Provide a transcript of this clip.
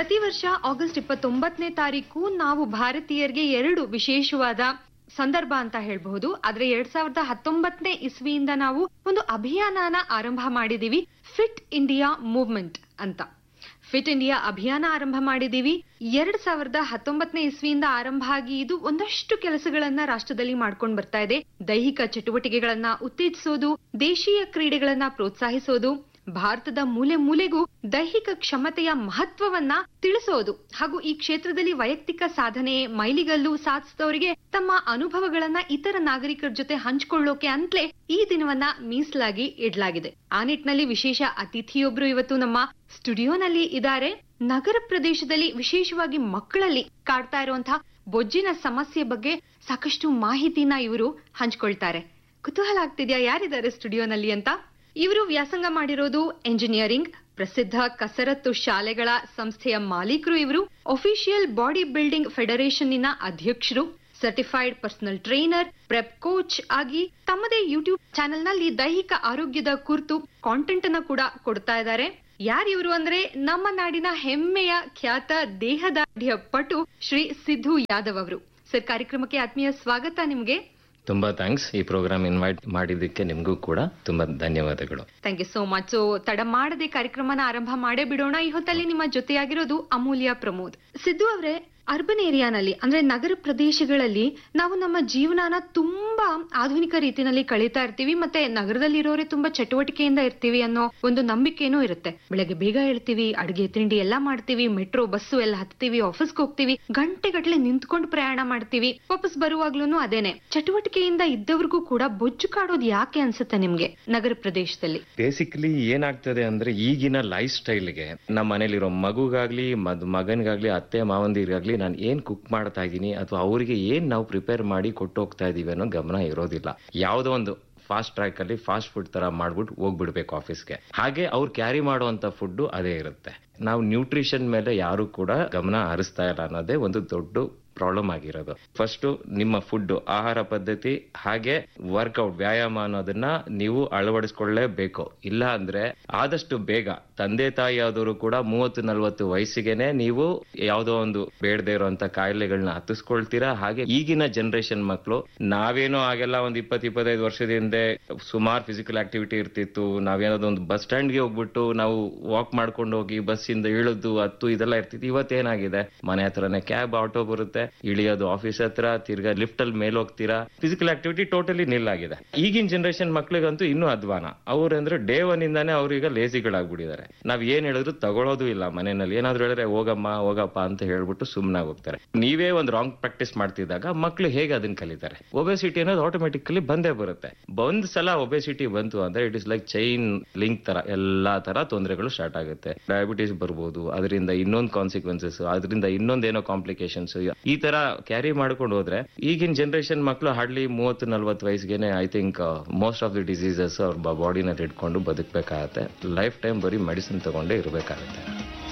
ಪ್ರತಿ ವರ್ಷ ಆಗಸ್ಟ್ ಇಪ್ಪತ್ತೊಂಬತ್ತನೇ ತಾರೀಕು ನಾವು ಭಾರತೀಯರಿಗೆ ಎರಡು ವಿಶೇಷವಾದ ಸಂದರ್ಭ ಅಂತ ಹೇಳ್ಬಹುದು ಆದ್ರೆ ಎರಡ್ ಸಾವಿರದ ಹತ್ತೊಂಬತ್ತನೇ ಇಸ್ವಿಯಿಂದ ನಾವು ಒಂದು ಅಭಿಯಾನನ ಆರಂಭ ಮಾಡಿದೀವಿ ಫಿಟ್ ಇಂಡಿಯಾ ಮೂವ್ಮೆಂಟ್ ಅಂತ ಫಿಟ್ ಇಂಡಿಯಾ ಅಭಿಯಾನ ಆರಂಭ ಮಾಡಿದೀವಿ ಎರಡ್ ಸಾವಿರದ ಹತ್ತೊಂಬತ್ತನೇ ಇಸ್ವಿಯಿಂದ ಆರಂಭ ಆಗಿ ಇದು ಒಂದಷ್ಟು ಕೆಲಸಗಳನ್ನ ರಾಷ್ಟ್ರದಲ್ಲಿ ಮಾಡ್ಕೊಂಡು ಬರ್ತಾ ಇದೆ ದೈಹಿಕ ಚಟುವಟಿಕೆಗಳನ್ನ ಉತ್ತೇಜಿಸೋದು ದೇಶೀಯ ಕ್ರೀಡೆಗಳನ್ನ ಪ್ರೋತ್ಸಾಹಿಸೋದು ಭಾರತದ ಮೂಲೆ ಮೂಲೆಗೂ ದೈಹಿಕ ಕ್ಷಮತೆಯ ಮಹತ್ವವನ್ನ ತಿಳಿಸೋದು ಹಾಗೂ ಈ ಕ್ಷೇತ್ರದಲ್ಲಿ ವೈಯಕ್ತಿಕ ಸಾಧನೆ ಮೈಲಿಗಲ್ಲು ಸಾಧಿಸಿದವರಿಗೆ ತಮ್ಮ ಅನುಭವಗಳನ್ನ ಇತರ ನಾಗರಿಕರ ಜೊತೆ ಹಂಚಿಕೊಳ್ಳೋಕೆ ಅಂತಲೇ ಈ ದಿನವನ್ನ ಮೀಸಲಾಗಿ ಇಡ್ಲಾಗಿದೆ ಆ ನಿಟ್ಟಿನಲ್ಲಿ ವಿಶೇಷ ಅತಿಥಿಯೊಬ್ರು ಇವತ್ತು ನಮ್ಮ ಸ್ಟುಡಿಯೋನಲ್ಲಿ ಇದ್ದಾರೆ ನಗರ ಪ್ರದೇಶದಲ್ಲಿ ವಿಶೇಷವಾಗಿ ಮಕ್ಕಳಲ್ಲಿ ಕಾಡ್ತಾ ಇರುವಂತಹ ಬೊಜ್ಜಿನ ಸಮಸ್ಯೆ ಬಗ್ಗೆ ಸಾಕಷ್ಟು ಮಾಹಿತಿನ ಇವರು ಹಂಚ್ಕೊಳ್ತಾರೆ ಕುತೂಹಲ ಆಗ್ತಿದ್ಯಾ ಯಾರಿದ್ದಾರೆ ಸ್ಟುಡಿಯೋನಲ್ಲಿ ಅಂತ ಇವರು ವ್ಯಾಸಂಗ ಮಾಡಿರೋದು ಎಂಜಿನಿಯರಿಂಗ್ ಪ್ರಸಿದ್ಧ ಕಸರತ್ತು ಶಾಲೆಗಳ ಸಂಸ್ಥೆಯ ಮಾಲೀಕರು ಇವರು ಒಫಿಷಿಯಲ್ ಬಾಡಿ ಬಿಲ್ಡಿಂಗ್ ಫೆಡರೇಷನ್ನಿನ ಅಧ್ಯಕ್ಷರು certified personal trainer prep coach ಆಗಿ ತಮ್ಮದೇ ಯೂಟ್ಯೂಬ್ ಚಾನೆಲ್ ನಲ್ಲಿ ದೈಹಿಕ ಆರೋಗ್ಯದ ಕುರಿತು ಕಾಂಟೆಂಟ್ ಅನ್ನ ಕೂಡ ಕೊಡ್ತಾ ಇದ್ದಾರೆ ಯಾರಿವರು ಅಂದ್ರೆ ನಮ್ಮ ನಾಡಿನ ಹೆಮ್ಮೆಯ ಖ್ಯಾತ ದೇಹದಾಢ್ಯ ಪಟು ಶ್ರೀ ಸಿದ್ದು ಯಾದವ್ ಅವರು ಸರ್ ಕಾರ್ಯಕ್ರಮಕ್ಕೆ ಆತ್ಮೀಯ ಸ್ವಾಗತ ನಿಮ್ಗೆ ತುಂಬಾ ಥ್ಯಾಂಕ್ಸ್ ಈ ಪ್ರೋಗ್ರಾಮ್ ಇನ್ವೈಟ್ ಮಾಡಿದ್ದಕ್ಕೆ ನಿಮಗೂ ಕೂಡ ತುಂಬಾ ಧನ್ಯವಾದಗಳು thank you so much so ತಡ ಮಾಡದೆ ಕಾರ್ಯಕ್ರಮನ ಆರಂಭ ಮಾಡೇ ಬಿಡೋಣ ಈ ಹೊತ್ತಲ್ಲಿ ನಿಮ್ಮ ಜೊತೆಯಾಗಿರೋದು ಅಮೂಲ್ಯ ಪ್ರಮೋದ್ ಸಿದ್ದು ಅವರೇ ಅರ್ಬನ್ ಏರಿಯಾನಲ್ಲಿ ಅಂದ್ರೆ ನಗರ ಪ್ರದೇಶಗಳಲ್ಲಿ ನಾವು ನಮ್ಮ ಜೀವನನ ತುಂಬಾ ಆಧುನಿಕ ರೀತಿಯಲ್ಲಿ ಕಳೀತಾ ಇರ್ತೀವಿ ಮತ್ತೆ ನಗರದಲ್ಲಿರೋರೆ ತುಂಬಾ ಚಟುವಟಿಕೆಯಿಂದ ಇರ್ತೀವಿ ಅನ್ನೋ ಒಂದು ನಂಬಿಕೆನೂ ಇರುತ್ತೆ ಬೆಳಗ್ಗೆ ಬೇಗ ಹೇಳ್ತೀವಿ ಅಡುಗೆ ತಿಂಡಿ ಎಲ್ಲಾ ಮಾಡ್ತೀವಿ ಮೆಟ್ರೋ ಬಸ್ಸು ಎಲ್ಲ ಹತ್ತೀವಿ ಆಫೀಸ್ಗೆ ಹೋಗ್ತೀವಿ ಗಂಟೆಗಟ್ಲೆ ನಿಂತ್ಕೊಂಡು ಪ್ರಯಾಣ ಮಾಡ್ತೀವಿ ವಾಪಸ್ ಬರುವಾಗ್ಲೂ ಅದೇನೆ ಚಟುವಟಿಕೆಯಿಂದ ಇದ್ದವ್ರಿಗೂ ಕೂಡ ಬೊಜ್ಜು ಕಾಡೋದು ಯಾಕೆ ಅನ್ಸುತ್ತೆ ನಿಮ್ಗೆ ನಗರ ಪ್ರದೇಶದಲ್ಲಿ ಬೇಸಿಕಲಿ ಏನಾಗ್ತದೆ ಅಂದ್ರೆ ಈಗಿನ ಲೈಫ್ ಸ್ಟೈಲ್ಗೆ ನಮ್ಮ ಮನೇಲಿರೋ ಮಗುಗಾಗ್ಲಿ ಮದ್ ಮಗನ್ಗಾಗ್ಲಿ ಅತ್ತೆ ಮಾವಂದಿರ್ಗಾಗ್ಲಿ ನಾನು ಏನ್ ಕುಕ್ ಮಾಡ್ತಾ ಇದ್ದೀನಿ ಅಥವಾ ಅವರಿಗೆ ಏನ್ ನಾವು ಪ್ರಿಪೇರ್ ಮಾಡಿ ಕೊಟ್ಟು ಹೋಗ್ತಾ ಇದೀವಿ ಅನ್ನೋ ಗಮನ ಇರೋದಿಲ್ಲ ಯಾವುದೋ ಒಂದು ಫಾಸ್ಟ್ ಟ್ರ್ಯಾಕ್ ಅಲ್ಲಿ ಫಾಸ್ಟ್ ಫುಡ್ ತರ ಮಾಡ್ಬಿಟ್ಟು ಹೋಗ್ಬಿಡ್ಬೇಕು ಆಫೀಸ್ಗೆ ಹಾಗೆ ಅವ್ರು ಕ್ಯಾರಿ ಮಾಡುವಂತ ಫುಡ್ ಅದೇ ಇರುತ್ತೆ ನಾವು ನ್ಯೂಟ್ರಿಷನ್ ಮೇಲೆ ಯಾರು ಕೂಡ ಗಮನ ಹರಿಸ್ತಾ ಇಲ್ಲ ಅನ್ನೋದೇ ಒಂದು ದೊಡ್ಡ ಪ್ರಾಬ್ಲಮ್ ಆಗಿರೋದು ಫಸ್ಟ್ ನಿಮ್ಮ ಫುಡ್ ಆಹಾರ ಪದ್ಧತಿ ಹಾಗೆ ವರ್ಕೌಟ್ ವ್ಯಾಯಾಮ ಅನ್ನೋದನ್ನ ನೀವು ಅಳವಡಿಸ್ಕೊಳ್ಳೇಬೇಕು ಇಲ್ಲ ಅಂದ್ರೆ ಆದಷ್ಟು ಬೇಗ ತಂದೆ ತಾಯಿ ಆದವರು ಕೂಡ ಮೂವತ್ತು ನಲ್ವತ್ತು ವಯಸ್ಸಿಗೆನೆ ನೀವು ಯಾವುದೋ ಒಂದು ಬೇಡದೇ ಇರುವಂತ ಕಾಯಿಲೆಗಳನ್ನ ಹತ್ತಿಸ್ಕೊಳ್ತೀರಾ ಹಾಗೆ ಈಗಿನ ಜನರೇಷನ್ ಮಕ್ಕಳು ನಾವೇನೋ ಆಗೆಲ್ಲ ಒಂದ್ ಇಪ್ಪತ್ ಇಪ್ಪತ್ತೈದು ವರ್ಷದ ಹಿಂದೆ ಸುಮಾರು ಫಿಸಿಕಲ್ ಆಕ್ಟಿವಿಟಿ ಇರ್ತಿತ್ತು ನಾವೇನಾದ್ರು ಒಂದು ಬಸ್ ಸ್ಟ್ಯಾಂಡ್ಗೆ ಹೋಗ್ಬಿಟ್ಟು ನಾವು ವಾಕ್ ಮಾಡ್ಕೊಂಡು ಹೋಗಿ ಬಸ್ಸಿಂದ ಇಳಿದು ಹತ್ತು ಇದೆಲ್ಲ ಇರ್ತಿತ್ತು ಇವತ್ತೇನಾಗಿದೆ ಮನೆ ಹತ್ರನೇ ಕ್ಯಾಬ್ ಆಟೋ ಬರುತ್ತೆ ಇಳಿಯೋದು ಆಫೀಸ್ ಹತ್ರ ತಿರ್ಗಾ ಲಿಫ್ಟ್ ಅಲ್ಲಿ ಮೇಲೆ ಹೋಗ್ತೀರಾ ಫಿಸಿಕಲ್ ಆಕ್ಟಿವಿಟಿ ಟೋಟಲಿ ನಿಲ್ಲಾಗಿದೆ ಈಗಿನ ಜನರೇಷನ್ ಮಕ್ಳಿಗಂತೂ ಇನ್ನೂ ಅಧ್ವಾನ ಅವ್ರಂದ್ರೆ ಡೇ ಒನ್ ಇಂದಾನೆ ಅವ್ರೀಗ ಲೇಸಿಗಳಾಗ್ಬಿಟ್ಟಿದ್ದಾರೆ ನಾವ್ ಏನ್ ಹೇಳಿದ್ರು ತಗೊಳ್ಳೋದು ಇಲ್ಲ ಮನೆಯಲ್ಲಿ ಏನಾದ್ರು ಹೇಳಿದ್ರೆ ಹೋಗಮ್ಮ ಹೋಗಪ್ಪ ಅಂತ ಹೇಳ್ಬಿಟ್ಟು ಸುಮ್ನಾಗ್ ಹೋಗ್ತಾರೆ ನೀವೇ ಒಂದು ರಾಂಗ್ ಪ್ರಾಕ್ಟೀಸ್ ಮಾಡ್ತಿದ್ದಾಗ ಮಕ್ಳು ಹೇಗೆ ಅದನ್ನ ಕಲಿತಾರೆ ಒಬೆಸಿಟಿ ಅನ್ನೋದು ಆಟೋಮೆಟಿಕಲಿ ಬಂದೇ ಬರುತ್ತೆ ಒಂದ್ ಸಲ ಒಬೆಸಿಟಿ ಬಂತು ಅಂದ್ರೆ it is like chain link ತರ ಎಲ್ಲಾ ತರ ತೊಂದರೆಗಳು ಸ್ಟಾರ್ಟ್ ಆಗುತ್ತೆ ಡಯಾಬಿಟಿಸ್ ಬರ್ಬೋದು ಅದರಿಂದ ಇನ್ನೊಂದು ಕಾನ್ಸಿಕ್ವೆನ್ಸಸ್ ಅದರಿಂದ ಇನ್ನೊಂದೇನೋ ಕಾಂಪ್ಲಿಕೇಶನ್ಸ್ ಈ ತರ ಕ್ಯಾರಿ ಮಾಡ್ಕೊಂಡು ಹೋದ್ರೆ ಈಗಿನ ಜನರೇಷನ್ ಮಕ್ಕಳು ಹಾರ್ಡ್ಲಿ ಮೂವತ್ತು ನಲ್ವತ್ತು ವಯಸ್ಸಿಗೆನೆ I think most of the diseases ಅವ್ರ ಬಾಡಿನಲ್ಲಿ ಇಟ್ಕೊಂಡು ಬದುಕಬೇಕಾಗತ್ತೆ ಲೈಫ್ ಟೈಮ್ ಬರೀ ಮೆಡಿಸಿನ್ ತಗೊಂಡೇ ಇರಬೇಕಾಗತ್ತೆ